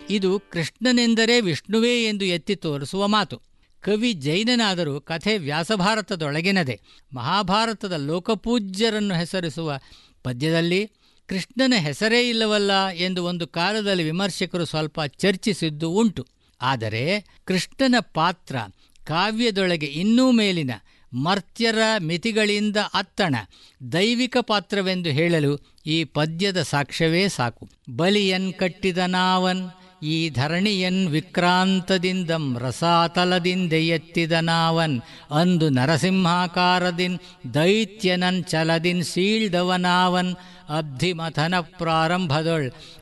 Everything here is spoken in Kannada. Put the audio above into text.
ಇದು ಕೃಷ್ಣನೆಂದರೆ ವಿಷ್ಣುವೇ ಎಂದು ಎತ್ತಿ ತೋರಿಸುವ ಮಾತು ಕವಿ ಜೈನನಾದರೂ ಕಥೆ ವ್ಯಾಸಭಾರತದೊಳಗಿನದೆ ಮಹಾಭಾರತದ ಲೋಕಪೂಜ್ಯರನ್ನು ಹೆಸರಿಸುವ ಪದ್ಯದಲ್ಲಿ ಕೃಷ್ಣನ ಹೆಸರೇ ಇಲ್ಲವಲ್ಲ ಎಂದು ಒಂದು ಕಾಲದಲ್ಲಿ ವಿಮರ್ಶಕರು ಸ್ವಲ್ಪ ಚರ್ಚಿಸಿದ್ದು ಉಂಟು ಆದರೆ ಕೃಷ್ಣನ ಪಾತ್ರ ಕಾವ್ಯದೊಳಗೆ ಇನ್ನೂ ಮೇಲಿನ ಮರ್ತ್ಯರ ಮಿತಿಗಳಿಂದ ಅತ್ತಣ ದೈವಿಕ ಪಾತ್ರವೆಂದು ಹೇಳಲು ಈ ಪದ್ಯದ ಸಾಕ್ಷ್ಯವೇ ಸಾಕು ಬಲಿಯನ್ ಕಟ್ಟಿದ ನಾವನ್ ಈ ಧರಣಿಯನ್ ವಿಕ್ರಾಂತದಿಂದಂ ರಸಾತಲದಿಂದ ಎತ್ತಿದ ನಾವನ್ ಅಂದು ನರಸಿಂಹಾಕಾರದಿನ್ ದೈತ್ಯನನ್ ಚಲದಿನ್ ಸೀಳ್ದವನಾವನ್ ಅಬ್ಧಿಮಥನ ಪ್ರಾರಂಭದೊಳ್